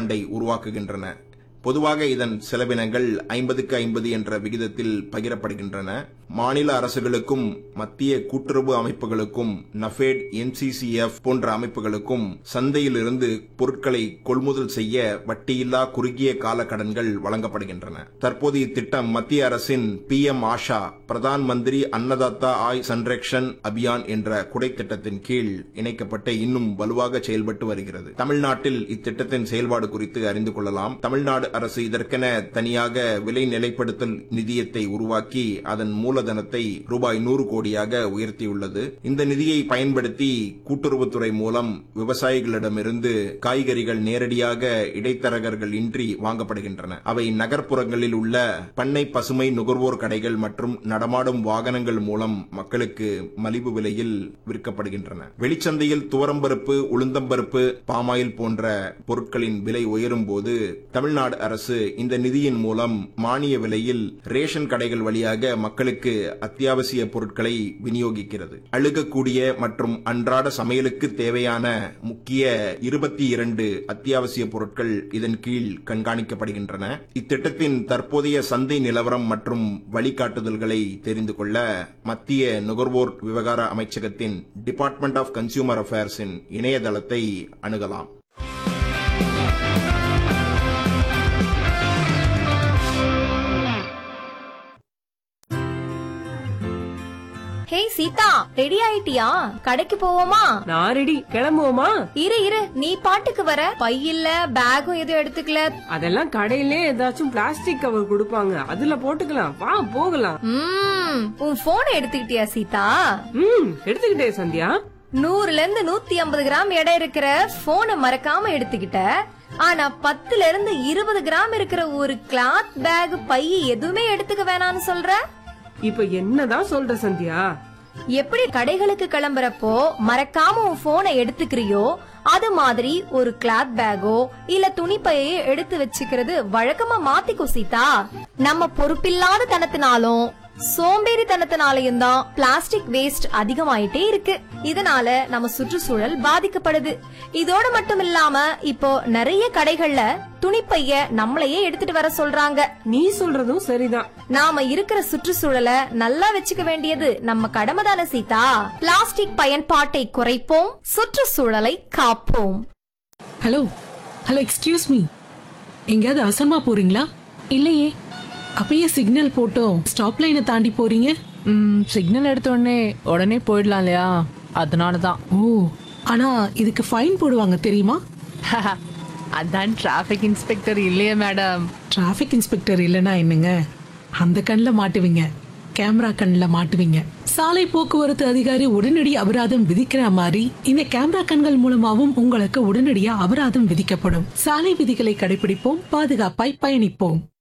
ஃபண்டை உருவாக்குகின்றன பொதுவாக இதன் செலவினங்கள் ஐம்பதுக்கு ஐம்பது என்ற விகிதத்தில் பகிரப்படுகின்றன மாநில அரசுகளுக்கும் மத்திய கூட்டுறவு அமைப்புகளுக்கும் நஃபேட் என்சிசிஎஃப் போன்ற அமைப்புகளுக்கும் சந்தையிலிருந்து பொருட்களை கொள்முதல் செய்ய வட்டியில்லா குறுகிய கால கடன்கள் வழங்கப்படுகின்றன தற்போது இத்திட்டம் மத்திய அரசின் பி எம் ஆஷா பிரதான் மந்திரி அன்னதாத்தா ஆய் சன்ரக்ஷன் அபியான் என்ற குடை திட்டத்தின் கீழ் இணைக்கப்பட்டு இன்னும் வலுவாக செயல்பட்டு வருகிறது தமிழ்நாட்டில் இத்திட்டத்தின் செயல்பாடு குறித்து அறிந்து கொள்ளலாம் தமிழ்நாடு அரசு இதற்கென தனியாக விலை நிலைப்படுத்தல் நிதியத்தை உருவாக்கி அதன் மூலதனத்தை ரூபாய் நூறு கோடியாக உயர்த்தியுள்ளது இந்த நிதியை பயன்படுத்தி கூட்டுறவுத்துறை மூலம் விவசாயிகளிடமிருந்து காய்கறிகள் நேரடியாக இடைத்தரகர்கள் இன்றி வாங்கப்படுகின்றன அவை நகர்ப்புறங்களில் உள்ள பண்ணை பசுமை நுகர்வோர் கடைகள் மற்றும் நடமாடும் வாகனங்கள் மூலம் மக்களுக்கு மலிவு விலையில் விற்கப்படுகின்றன வெளிச்சந்தையில் துவரம்பருப்பு உளுந்தம்பருப்பு பாமாயில் போன்ற பொருட்களின் விலை உயரும் போது தமிழ்நாடு அரசு இந்த நிதியின் மூலம் மானிய விலையில் ரேஷன் கடைகள் வழியாக மக்களுக்கு அத்தியாவசிய பொருட்களை விநியோகிக்கிறது அழுகக்கூடிய மற்றும் அன்றாட சமையலுக்கு தேவையான முக்கிய இருபத்தி இரண்டு அத்தியாவசிய பொருட்கள் இதன் கீழ் கண்காணிக்கப்படுகின்றன இத்திட்டத்தின் தற்போதைய சந்தை நிலவரம் மற்றும் வழிகாட்டுதல்களை தெரிந்து கொள்ள மத்திய நுகர்வோர் விவகார அமைச்சகத்தின் டிபார்ட்மெண்ட் ஆஃப் கன்சியூமர் அஃபேர்ஸின் இணையதளத்தை அணுகலாம் ஹே சீதா ரெடி ஆயிட்டியா கடைக்கு போவோமா நான் ரெடி கிளம்புவோமா இரு இரு நீ பாட்டுக்கு வர பை இல்ல பேகும் எதுவும் எடுத்துக்கல அதெல்லாம் கடையிலே ஏதாச்சும் பிளாஸ்டிக் கவர் கொடுப்பாங்க அதுல போட்டுக்கலாம் வா போகலாம் ம் உன் போனை எடுத்துக்கிட்டியா சீதா ம் எடுத்துக்கிட்டே சந்தியா நூறுல இருந்து நூத்தி ஐம்பது கிராம் எடை இருக்கிற போனை மறக்காம எடுத்துக்கிட்ட ஆனா பத்துல இருந்து இருபது கிராம் இருக்கிற ஒரு கிளாத் பேக் பை எதுவுமே எடுத்துக்க வேணாம்னு சொல்ற இப்ப என்னதான் சொல்ற சந்தியா எப்படி கடைகளுக்கு கிளம்புறப்போ மறக்காம உன் போனை எடுத்துக்கிறியோ அது மாதிரி ஒரு கிளாத் பேக்கோ இல்ல துணிப்பையோ எடுத்து வச்சுக்கிறது வழக்கமா மாத்திக்கோ சீதா நம்ம பொறுப்பில்லாத தனத்தினாலும் சோம்பேறித்தனத்தினாலையும் தான் பிளாஸ்டிக் வேஸ்ட் அதிகமாயிட்டே இருக்கு இதனால நம்ம சுற்றுச்சூழல் பாதிக்கப்படுது இதோட மட்டும் இல்லாம இப்போ நிறைய கடைகள்ல துணிப்பைய நம்மளையே எடுத்துட்டு வர சொல்றாங்க நீ சொல்றதும் சரிதான் நாம இருக்கிற சுற்றுச்சூழலை நல்லா வச்சுக்க வேண்டியது நம்ம கடமை தானே சீதா பிளாஸ்டிக் பயன்பாட்டை குறைப்போம் சுற்றுச்சூழலை காப்போம் ஹலோ ஹலோ எக்ஸ்கியூஸ் மீ எங்கேயாவது அவசரமா போறீங்களா இல்லையே அப்பயே சிக்னல் போட்டோம் ஸ்டாப் லைனை தாண்டி போறீங்க ம் சிக்னல் எடுத்த உடனே உடனே போயிடலாம் இல்லையா அதனால தான் ஓ ஆனா இதுக்கு ஃபைன் போடுவாங்க தெரியுமா அதான் டிராஃபிக் இன்ஸ்பெக்டர் இல்லையே மேடம் டிராஃபிக் இன்ஸ்பெக்டர் இல்லைன்னா என்னங்க அந்த கண்ணில் மாட்டுவீங்க கேமரா கண்ணில் மாட்டுவீங்க சாலை போக்குவரத்து அதிகாரி உடனடி அபராதம் விதிக்கிற மாதிரி இந்த கேமரா கண்கள் மூலமாவும் உங்களுக்கு உடனடியா அபராதம் விதிக்கப்படும் சாலை விதிகளை கடைபிடிப்போம் பாதுகாப்பாய் பயணிப்போம்